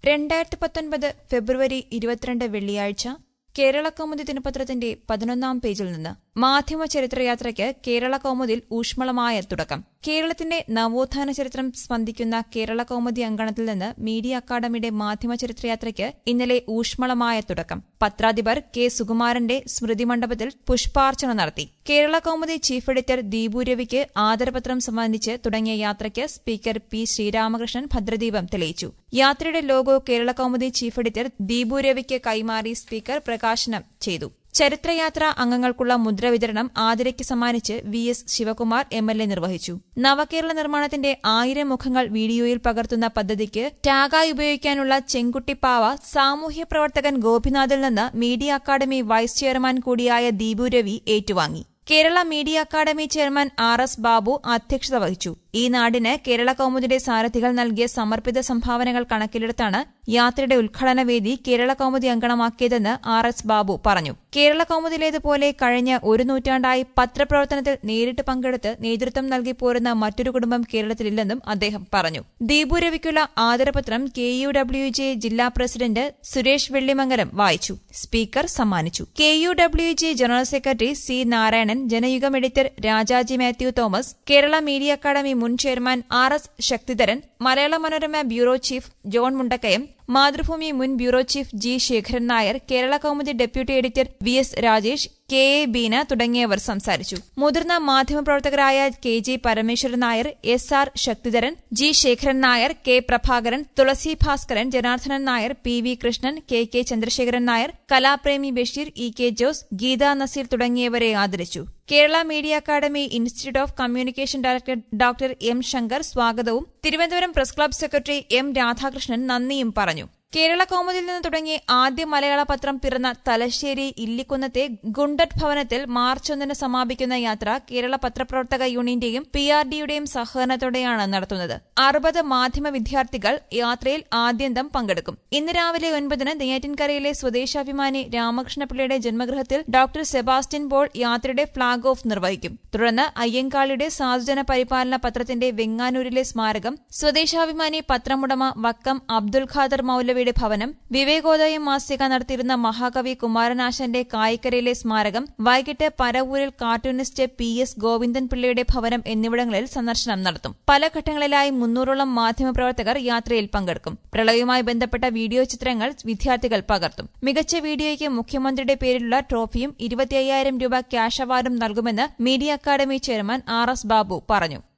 രണ്ടായിരത്തി പത്തൊൻപത് ഫെബ്രുവരി ഇരുപത്തിരണ്ട് വെള്ളിയാഴ്ച കേരള കൗമുദി ദിനപത്രത്തിന്റെ പതിനൊന്നാം പേജിൽ നിന്ന് മാധ്യമ ചരിത്രയാത്രയ്ക്ക് കേരള കൗമുദിൽ ഊഷ്മളമായ തുടക്കം കേരളത്തിന്റെ നവോത്ഥാന ചരിത്രം സ്പന്ദിക്കുന്ന കേരള കൗമുദി അങ്കണത്തിൽ നിന്ന് മീഡിയ അക്കാദമിയുടെ മാധ്യമ ചരിത്രയാത്രയ്ക്ക് ഇന്നലെ ഊഷ്മളമായ തുടക്കം പത്രാധിപർ കെ സുകുമാരന്റെ സ്മൃതി മണ്ഡപത്തിൽ പുഷ്പാർച്ചന നടത്തി കേരള കൗമുദി ചീഫ് എഡിറ്റർ ദീപു രവിക്ക് ആദരപത്രം സമ്മാനിച്ച് തുടങ്ങിയ യാത്രയ്ക്ക് സ്പീക്കർ പി ശ്രീരാമകൃഷ്ണൻ ഭദ്രദീപം തെളിയിച്ചു യാത്രയുടെ logo Kerala Kaumudi chief editor Deepu രവിക്ക് കൈമാറി സ്പീക്കർ പ്രകാശനം ചെയ്തു ചരിത്രയാത്ര അംഗങ്ങൾക്കുള്ള മുദ്ര വിതരണം ആതിരയ്ക്ക് സമ്മാനിച്ച് V S Sivakumar M L A നിർവഹിച്ചു നവകേരള നിർമ്മാണത്തിന്റെ ആയിരം മുഖങ്ങൾ വീഡിയോയിൽ പകർത്തുന്ന പദ്ധതിക്ക് ടാഗായി ഉപയോഗിക്കാനുള്ള ചെങ്കുട്ടിപ്പാവ സാമൂഹ്യ പ്രവർത്തകൻ ഗോപിനാഥിൽ നിന്ന് മീഡിയ അക്കാദമി വൈസ് ചെയർമാൻ കൂടിയായ ദീപു രവി ഏറ്റുവാങ്ങി Kerala media academy chairman R S Babu അധ്യക്ഷത വഹിച്ചു ഈ നാടിന് കേരള കൗമുദിയുടെ സാരഥികൾ നൽകിയ സമർപ്പിത സംഭാവനകൾ കണക്കിലെടുത്താണ് യാത്രയുടെ ഉദ്ഘാടന വേദി കേരള കൗമുദി അങ്കണമാക്കിയതെന്ന് ആർ എസ് ബാബു പറഞ്ഞു കേരള കൗമുദിലേതുപോലെ കഴിഞ്ഞ ഒരു നൂറ്റാണ്ടായി പത്രപ്രവർത്തനത്തിൽ നേരിട്ട് പങ്കെടുത്ത് നേതൃത്വം നൽകി പോരുന്ന മറ്റൊരു കുടുംബം കേരളത്തിലില്ലെന്നും അദ്ദേഹം പറഞ്ഞു ദീപു രവിക്കുള്ള ആദരപത്രം കെ യു ഡബ്ല്യു ജെ ജില്ലാ പ്രസിഡന്റ് സുരേഷ് വെള്ളിമംഗലം വായിച്ചു സ്പീക്കർ സമ്മാനിച്ചു K U W J general secretary C Narayanan Janayugom editor Rajaji Mathew Thomas Kerala media academy മുൻ chairman R S Sakthidharan Malayala Manorama bureau chief John Mundakayam Mathrubhumi മുൻ bureau chief G Sekharan Nair Kerala Kaumudi deputy editor V S Rajesh K A Beena തുടങ്ങിയവർ സംസാരിച്ചു മുതിർന്ന മാധ്യമപ്രവർത്തകരായ K G Parameswaran Nair S R Sakthidharan G Sekharan Nair K Prabhakaran Thulasi Bhaskaran Janardhanan Nair P V Krishnan K K Chandrasekharan Nair Kalapremi Basheer E K Jose Geetha Nazeer തുടങ്ങിയവരെ ആദരിച്ചു Kerala media academy institute of communication director doctor M Shankar സ്വാഗതവും Thiruvananthapuram press club secretary M Radhakrishnan നന്ദിയും പറഞ്ഞു കേരള കൗമുദിൽ നിന്ന് തുടങ്ങി ആദ്യ മലയാള പത്രം പിറന്ന തലശ്ശേരി ഇല്ലിക്കുന്നത്തെ ഗുണ്ടറ്റ് ഭവനത്തിൽ മാർച്ച് ഒന്നിന് സമാപിക്കുന്ന യാത്ര കേരള പത്രപ്രവർത്തക യൂണിയന്റെയും പി ആർ ഡിയുടെയും സഹകരണത്തോടെയാണ് നടത്തുന്നത് അറുപത് മാധ്യമ വിദ്യാർത്ഥികൾ യാത്രയിൽ ആദ്യന്തം പങ്കെടുക്കും ഇന്ന് രാവിലെ ഒൻപതിന് നെയ്യാറ്റിൻകരയിലെ സ്വദേശാഭിമാനി രാമകൃഷ്ണപിള്ളയുടെ ജന്മഗൃഹത്തിൽ ഡോക്ടർ സെബാസ്റ്റ്യൻ പോൾ യാത്രയുടെ ഫ്ളാഗ് ഓഫ് നിർവഹിക്കും തുടർന്ന് അയ്യങ്കാളിയുടെ സാധുജന പരിപാലന പത്രത്തിന്റെ വെങ്ങാനൂരിലെ സ്മാരകം സ്വദേശാഭിമാനി പത്രമുടമ വക്കം അബ്ദുൽ ഖാദർ മൌലവി കവിയുടെ ഭവനം വിവേകോദയം മാസിക നടത്തിയിരുന്ന മഹാകവി കുമാരനാശന്റെ കായിക്കരയിലെ സ്മാരകം വൈകിട്ട് പരവൂരിൽ കാർട്ടൂണിസ്റ്റ് പി എസ് ഗോവിന്ദൻ പിള്ളയുടെ ഭവനം എന്നിവിടങ്ങളിൽ സന്ദർശനം നടത്തും പല ഘട്ടങ്ങളിലായി മുന്നൂറോളം മാധ്യമപ്രവർത്തകർ യാത്രയിൽ പങ്കെടുക്കും പ്രളയവുമായി ബന്ധപ്പെട്ട വീഡിയോ ചിത്രങ്ങൾ വിദ്യാർത്ഥികൾ പകർത്തും മികച്ച വീഡിയോയ്ക്ക് മുഖ്യമന്ത്രിയുടെ പേരിലുള്ള ട്രോഫിയും ഇരുപത്തിയ്യായിരം രൂപ ക്യാഷ് അവാർഡും നൽകുമെന്ന് media academy chairman R S Babu പറഞ്ഞു